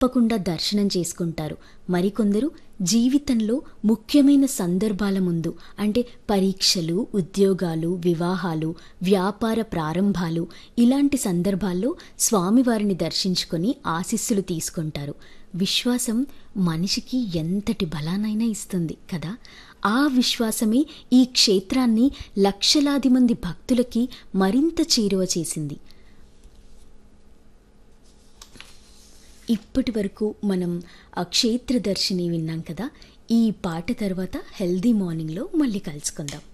తప్పకుండా దర్శనం చేసుకుంటారు మరికొందరు జీవితంలో ముఖ్యమైన సందర్భాల ముందు అంటే పరీక్షలు ఉద్యోగాలు వివాహాలు వ్యాపార ప్రారంభాలు ఇలాంటి సందర్భాల్లో స్వామివారిని దర్శించుకొని ఆశీస్సులు తీసుకుంటారు విశ్వాసం మనిషికి ఎంతటి బలానైనా ఇస్తుంది కదా ఆ విశ్వాసమే ఈ క్షేత్రాన్ని లక్షలాది మంది భక్తులకి మరింత చేరువ చేసింది ఇప్పటి వరకు మనం ఆ క్షేత్ర దర్శిని విన్నాం కదా ఈ పాట తర్వాత హెల్దీ మార్నింగ్లో మళ్ళీ కలుసుకుందాం